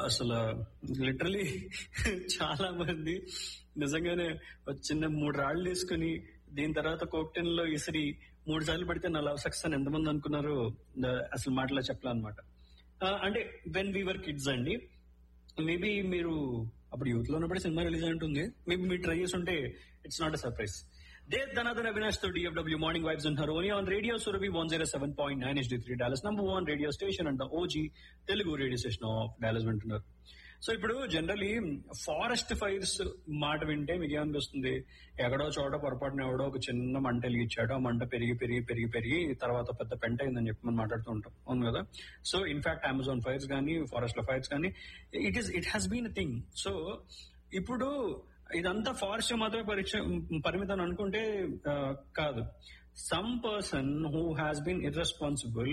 అసలు లిటరలీ చాలా మంది నిజంగానే ఒక చిన్న మూడు రాళ్ళు వేసుకుని దీని తర్వాత కోక్టెన్ లో ఇసిరి మూడు సార్లు పడితే నా లవ్ సక్సెస్ అని ఎంతమంది అనుకున్నారు ద- అసలు మాటలో చెప్పాలన్నమాట అంటే వెన్ వీవర్ కిడ్స్ అండి మేబీ మీరు అప్పుడు యూత్ లో ఉన్నప్పుడు సినిమా రిలీజ్ ఉంటుంది మేబీ మీరు ట్రై చేసి ఉంటే ఇట్స్ నాట్ అ సర్ప్రైజ్ దే ధనాథన్ అవినాష్ తో డిఎఫ్డబ్ల్యూ మార్నింగ్ వైబ్స్ అంటారు only on radio Surabhi one zero seven point nine H D three Dallas number one radio station అంట O G Telugu radio station of Dallas వింటున్నారు సో ఇప్పుడు జనరలీ ఫారెస్ట్ ఫైర్స్ మాట వింటే మీకు ఏమనిపిస్తుంది ఎక్కడో చోట పొరపాటున ఎవడో ఒక చిన్న మంట వెలిగించాడు ఆ మంట పెరిగి పెరిగి పెరిగి పెరిగి తర్వాత పెద్ద పెంట అయిందని చెప్పి మనం మాట్లాడుతూ ఉంటాం అవును కదా సో ఇన్ఫాక్ట్ అమెజాన్ ఫైర్స్ కానీ ఫారెస్ట్ లో ఫైర్స్ కానీ it is it has been thing so ఇప్పుడు ఇదంతా ఫారెస్ట్ మాత్రమే పరీక్ష పరిమితం అనుకుంటే ఆ, కాదు some person who has been irresponsible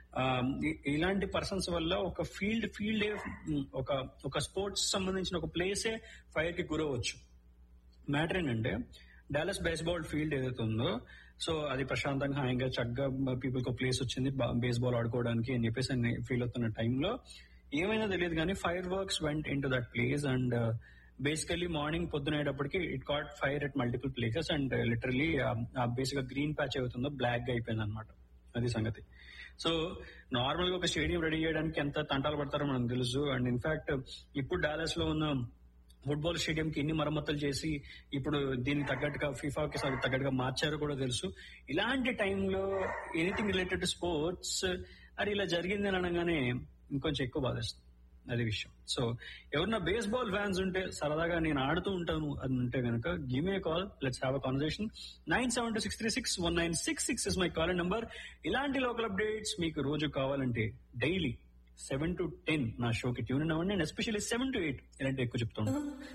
ఇలాంటి పర్సన్స్ వల్ల ఒక ఫీల్డ్ ఫీల్డ్ ఒక ఒక స్పోర్ట్స్ సంబంధించిన ఒక ప్లేసే ఫైర్ కి గురవచ్చు మ్యాటర్ ఏంటంటే డాలస్ బేస్బాల్ ఫీల్డ్ ఏదైతే ఉందో సో అది ప్రశాంతంగా హాయిగా చక్కగా పీపుల్ కి ప్లేస్ వచ్చింది బేస్బాల్ ఆడుకోవడానికి అని చెప్పేసి ఫీల్ అవుతున్న టైంలో ఏమైనా తెలియదు కానీ fireworks went in to that place and basically morning పొద్దునయ్యేటప్పటికి it caught fire at multiple places and literally basic గా గ్రీన్ ప్యాచ్ అవుతుందో బ్లాక్ గా అయిపోయింది అనమాట అది సంగతి సో నార్మల్ గా ఒక స్టేడియం రెడీ చేయడానికి ఎంత తంటాలు పడతారో మనకు తెలుసు అండ్ ఇన్ఫాక్ట్ ఇప్పుడు డాలస్ లో ఉన్న ఫుట్బాల్ స్టేడియం కి ఎన్ని మరమ్మతులు చేసి ఇప్పుడు దీనికి తగ్గట్టుగా ఫిఫాకి తగ్గట్టుగా మార్చారో కూడా తెలుసు ఇలాంటి టైంలో ఎనీథింగ్ రిలేటెడ్ టు స్పోర్ట్స్ అది ఇలా జరిగింది అని అనగానే ఇంకొంచెం ఎక్కువ బాధేస్తుంది అది విషయం సో ఎవరన్నా బేస్బాల్ ఫ్యాన్స్ ఉంటే సరదాగా నేను ఆడుతూ ఉంటాను అని ఉంటే కనుక give a call let's have a conversation nine seven two six three six one nine six six is my call number ఇలాంటి లోకల్ అప్డేట్స్ మీకు రోజు కావాలంటే డైలీ సెవెన్ టు టెన్ నా షోకి ట్యూన్ అవ్వండి and especially seven to eight ఇలాంటి ఎక్కువ చెప్తాను